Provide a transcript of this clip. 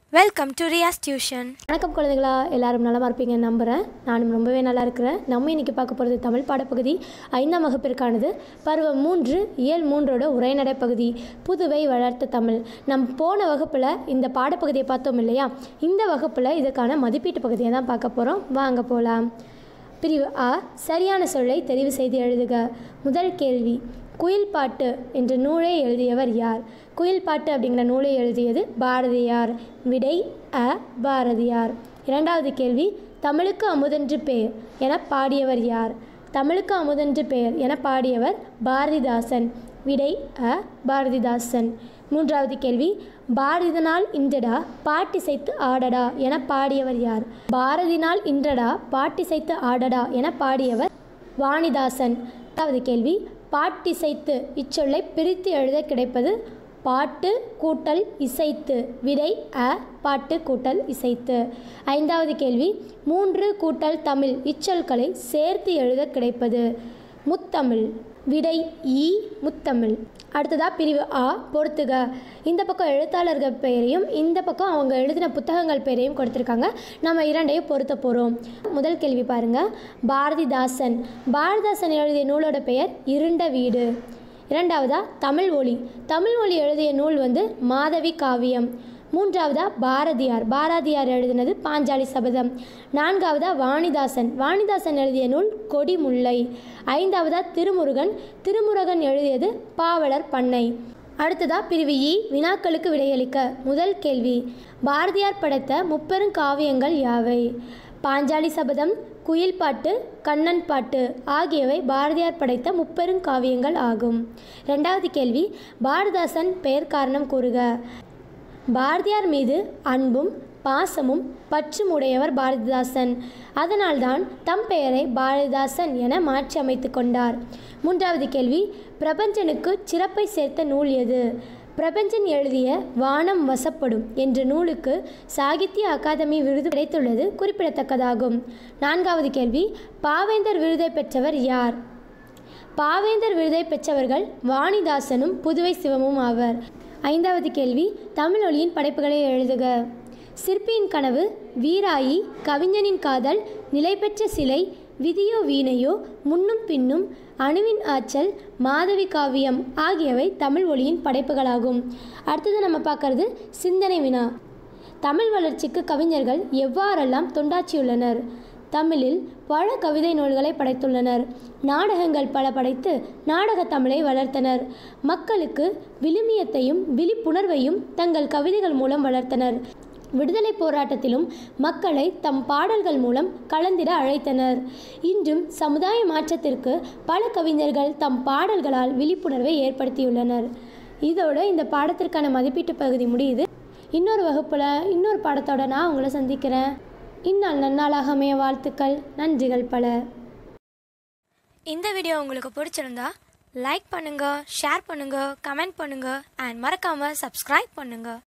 welcome to Riyaz tuition வணக்கம் குழந்தைகளா எல்லாரும் நலமா இருப்பீங்கன்னு நம்புகிறேன் நானும் ரொம்பவே நல்லா இருக்கிறேன் நம்ம இன்னைக்கு பார்க்க போகிறது தமிழ் பாடப்பகுதி ஐந்தாம் வகுப்பிற்கானது பருவம் மூன்று இயல் மூன்றோட உரைநடை பகுதி புதுவை வளர்த்த தமிழ் நம் போன வகுப்பில் இந்த பாடப்பகுதியை பார்த்தோம் இல்லையா இந்த வகுப்பில் இதுக்கான மதிப்பீட்டு பகுதியை தான் பார்க்க போகிறோம் வாங்க போகலாம் பிரிவு ஆ சரியான சொல்லை தெரிவு செய்து எழுதுக முதல் கேள்வி குயில் பாட்டு என்ற நூலை எழுதியவர் யார் குயில் பாட்டு அப்படிங்கிற நூலை எழுதியது பாரதியார் விடை அ பாரதியார் இரண்டாவது கேள்வி தமிழுக்கு அமுதென்று பெயர் என பாடியவர் யார் தமிழுக்கு அமுதென்று பெயர் என பாடியவர் பாரதிதாசன் விடை அ பாரதிதாசன் மூன்றாவது கேள்வி பாரதினால் இன்றடா பாட்டிசைத்து ஆடடா என பாடியவர் யார் பாரதினால் இன்றடா பாட்டிசைத்து ஆடடா என பாடியவர் வாணிதாசன் எட்டாவது கேள்வி பாட்டிசைத்து இச்சொல்லை பிரித்து எழுத கிடைப்பது பாட்டு கூட்டல் இசைத்து விடை அ பாட்டு கூட்டல் இசைத்து ஐந்தாவது கேள்வி மூன்று கூட்டல் தமிழ் இச்சொற்களை சேர்த்து எழுத கிடைப்பது முத்தமிழ் விடை ஈ முத்தமிழ் அடுத்ததா பிரிவு ஆ பொறுத்துக இந்த பக்கம் எழுத்தாளர்கள் பெயரையும் இந்த பக்கம் அவங்க எழுதின புத்தகங்கள் பெயரையும் கொடுத்துருக்காங்க நம்ம இரண்டையும் பொருத்த போகிறோம் முதல் கேள்வி பாருங்க பாரதிதாசன் பாரதிதாசன் எழுதிய நூலோட பெயர் இருண்ட வீடு இரண்டாவதா தமிழ் ஒளி தமிழ் ஒளி எழுதிய நூல் வந்து மாதவி காவியம் மூன்றாவதா பாரதியார் பாரதியார் எழுதினது பாஞ்சாலி சபதம் நான்காவதா வாணிதாசன் வாணிதாசன் எழுதிய நூல் கொடிமுல்லை ஐந்தாவதா திருமுருகன் திருமுருகன் எழுதியது பாவலர் பண்ணை அடுத்ததா பிரிவு இ வினாக்களுக்கு விடையளிக்க முதல் கேள்வி பாரதியார் படைத்த முப்பெரும் காவியங்கள் யாவை பாஞ்சாலி சபதம் குயில் பாட்டு கண்ணன் பாட்டு ஆகியவை பாரதியார் படைத்த முப்பெரும் காவியங்கள் ஆகும் ரெண்டாவது கேள்வி பாரதாசன் பெயர் காரணம் கூறுக பாரதியார் மீது அன்பும் பாசமும் பற்றும் உடையவர் பாரதிதாசன் அதனால்தான் தம் பெயரை பாரதிதாசன் என மாற்றி அமைத்து கொண்டார் மூன்றாவது கேள்வி பிரபஞ்சனுக்கு சிறப்பை சேர்த்த நூல் எது பிரபஞ்சன் எழுதிய வானம் வசப்படும் என்ற நூலுக்கு சாகித்ய அகாதமி விருது கிடைத்துள்ளது குறிப்பிடத்தக்கதாகும் நான்காவது கேள்வி பாவேந்தர் விருதை பெற்றவர் யார் பாவேந்தர் விருதை பெற்றவர்கள் வாணிதாசனும் புதுவை சிவமும் ஆவர் ஐந்தாவது கேள்வி தமிழொலியின் படைப்புகளை எழுதுக சிற்பியின் கனவு வீராயி கவிஞனின் காதல் நிலைபெற்ற சிலை விதியோ வீணையோ முன்னும் பின்னும் அணுவின் ஆற்றல் மாதவி காவியம் ஆகியவை தமிழ் ஒளியின் படைப்புகளாகும் அடுத்தது நம்ம பார்க்கறது சிந்தனை வினா தமிழ் வளர்ச்சிக்கு கவிஞர்கள் எவ்வாறெல்லாம் தொண்டாற்றியுள்ளனர் தமிழில் பல கவிதை நூல்களை படைத்துள்ளனர் நாடகங்கள் பல படைத்து நாடக தமிழை வளர்த்தனர் மக்களுக்கு விழுமியத்தையும் விழிப்புணர்வையும் தங்கள் கவிதைகள் மூலம் வளர்த்தனர் விடுதலை போராட்டத்திலும் மக்களை தம் பாடல்கள் மூலம் கலந்திட அழைத்தனர் இன்றும் சமுதாய மாற்றத்திற்கு பல கவிஞர்கள் தம் பாடல்களால் விழிப்புணர்வை ஏற்படுத்தியுள்ளனர் இதோட இந்த பாடத்திற்கான மதிப்பீட்டு பகுதி முடியுது இன்னொரு வகுப்பில் இன்னொரு பாடத்தோட நான் உங்களை சந்திக்கிறேன் இந்நாள் நன்னாளாக அமைய வாழ்த்துக்கள் நன்றிகள் பல இந்த வீடியோ உங்களுக்கு பிடிச்சிருந்தா லைக் பண்ணுங்க ஷேர் பண்ணுங்க கமெண்ட் பண்ணுங்க அண்ட் மறக்காம சப்ஸ்கிரைப் பண்ணுங்க